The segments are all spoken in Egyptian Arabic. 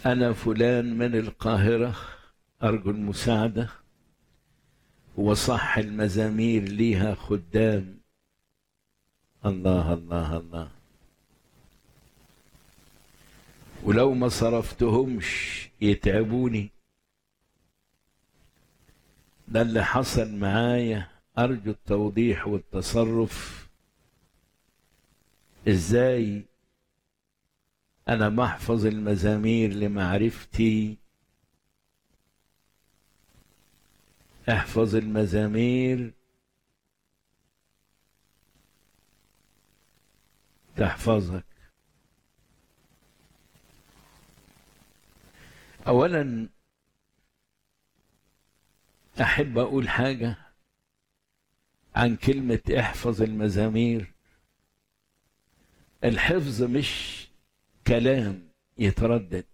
أنا فلان من القاهرة أرجو المساعدة وصح المزامير ليها خدام الله الله الله ولو ما صرفتهمش يتعبوني ده اللي حصل معايا أرجو التوضيح والتصرف إزاي أنا بحفظ المزامير لمعرفتي احفظ المزامير تحفظك اولا احب اقول حاجه عن كلمه احفظ المزامير الحفظ مش كلام يتردد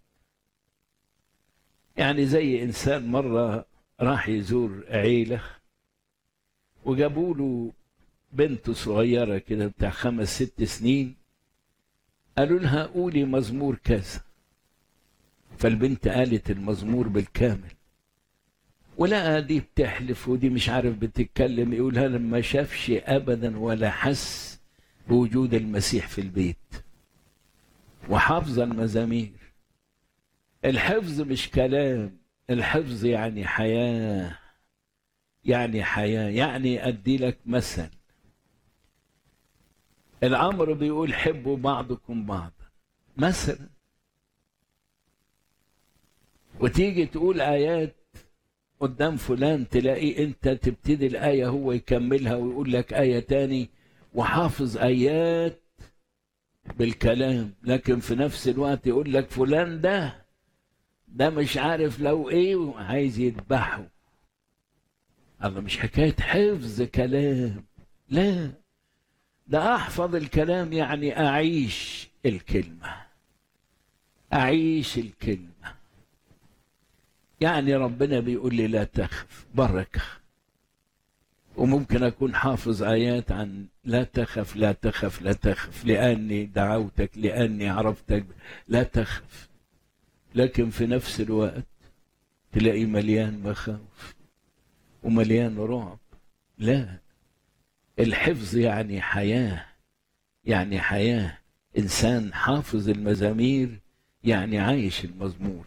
يعني زي انسان مره راح يزور عيله وجابوا له بنت صغيره كده بتاع خمس ست سنين قالوا لها قولي مزمور كذا فالبنت قالت المزمور بالكامل ولقى دي بتحلف ودي مش عارف بتتكلم يقولها لما شافش ابدا ولا حس بوجود المسيح في البيت وحافظ المزامير الحفظ مش كلام الحفظ يعني حياه يعني حياه يعني ادي لك مثل الامر بيقول حبوا بعضكم بعضا مثلا وتيجي تقول ايات قدام فلان تلاقي انت تبتدي الايه هو يكملها ويقول لك ايه تاني وحافظ ايات بالكلام لكن في نفس الوقت يقول لك فلان ده ده مش عارف لو ايه وعايز يذبحه الله مش حكايه حفظ كلام لا ده احفظ الكلام يعني اعيش الكلمه اعيش الكلمه يعني ربنا بيقول لي لا تخف بركه وممكن اكون حافظ ايات عن لا تخف لا تخف لا تخف لاني دعوتك لاني عرفتك لا تخف لكن في نفس الوقت تلاقي مليان مخاوف ومليان رعب لا الحفظ يعني حياه يعني حياه انسان حافظ المزامير يعني عايش المزمور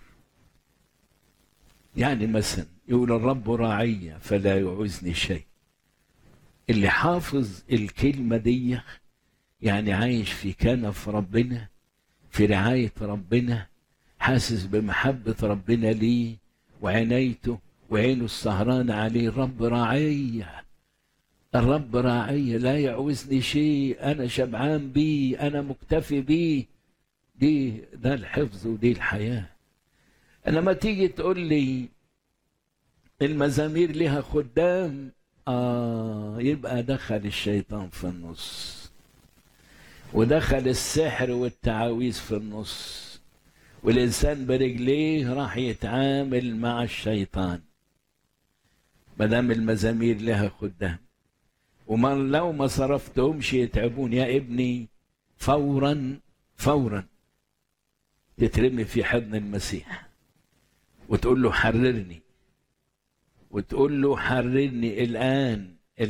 يعني مثلا يقول الرب راعي فلا يعوزني شيء اللي حافظ الكلمة دي يعني عايش في كنف ربنا في رعاية ربنا حاسس بمحبة ربنا ليه وعنايته وعينه السهران عليه الرب راعية الرب راعية لا يعوزني شيء أنا شبعان بيه أنا مكتفي بيه دي ده الحفظ ودي الحياة لما تيجي تقول لي المزامير لها خدام آه يبقى دخل الشيطان في النص ودخل السحر والتعاويذ في النص والإنسان برجليه راح يتعامل مع الشيطان ما دام المزامير لها خدام ومن لو ما صرفتهمش يتعبون يا ابني فورا فورا تترمي في حضن المسيح وتقول له حررني وتقول له حررني الآن